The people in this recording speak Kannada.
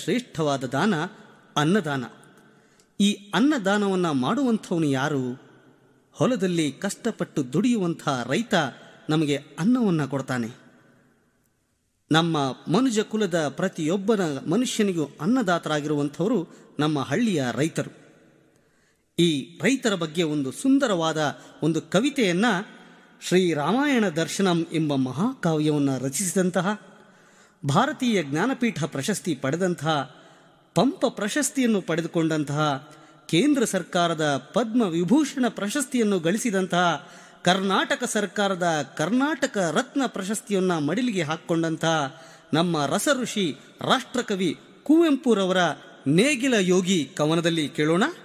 ಶ್ರೇಷ್ಠವಾದ ದಾನ ಅನ್ನದಾನ ಈ ಅನ್ನದಾನವನ್ನು ಮಾಡುವಂಥವನು ಯಾರು ಹೊಲದಲ್ಲಿ ಕಷ್ಟಪಟ್ಟು ದುಡಿಯುವಂಥ ರೈತ ನಮಗೆ ಅನ್ನವನ್ನು ಕೊಡ್ತಾನೆ ನಮ್ಮ ಮನುಜ ಕುಲದ ಪ್ರತಿಯೊಬ್ಬನ ಮನುಷ್ಯನಿಗೂ ಅನ್ನದಾತರಾಗಿರುವಂಥವರು ನಮ್ಮ ಹಳ್ಳಿಯ ರೈತರು ಈ ರೈತರ ಬಗ್ಗೆ ಒಂದು ಸುಂದರವಾದ ಒಂದು ಕವಿತೆಯನ್ನ ಶ್ರೀ ರಾಮಾಯಣ ದರ್ಶನಂ ಎಂಬ ಮಹಾಕಾವ್ಯವನ್ನು ರಚಿಸಿದಂತಹ ಭಾರತೀಯ ಜ್ಞಾನಪೀಠ ಪ್ರಶಸ್ತಿ ಪಡೆದಂತಹ ಪಂಪ ಪ್ರಶಸ್ತಿಯನ್ನು ಪಡೆದುಕೊಂಡಂತಹ ಕೇಂದ್ರ ಸರ್ಕಾರದ ಪದ್ಮ ವಿಭೂಷಣ ಪ್ರಶಸ್ತಿಯನ್ನು ಗಳಿಸಿದಂತಹ ಕರ್ನಾಟಕ ಸರ್ಕಾರದ ಕರ್ನಾಟಕ ರತ್ನ ಪ್ರಶಸ್ತಿಯನ್ನು ಮಡಿಲಿಗೆ ಹಾಕ್ಕೊಂಡಂತಹ ನಮ್ಮ ರಸಋಷಿ ರಾಷ್ಟ್ರಕವಿ ಕುವೆಂಪುರವರ ನೇಗಿಲ ಯೋಗಿ ಕವನದಲ್ಲಿ ಕೇಳೋಣ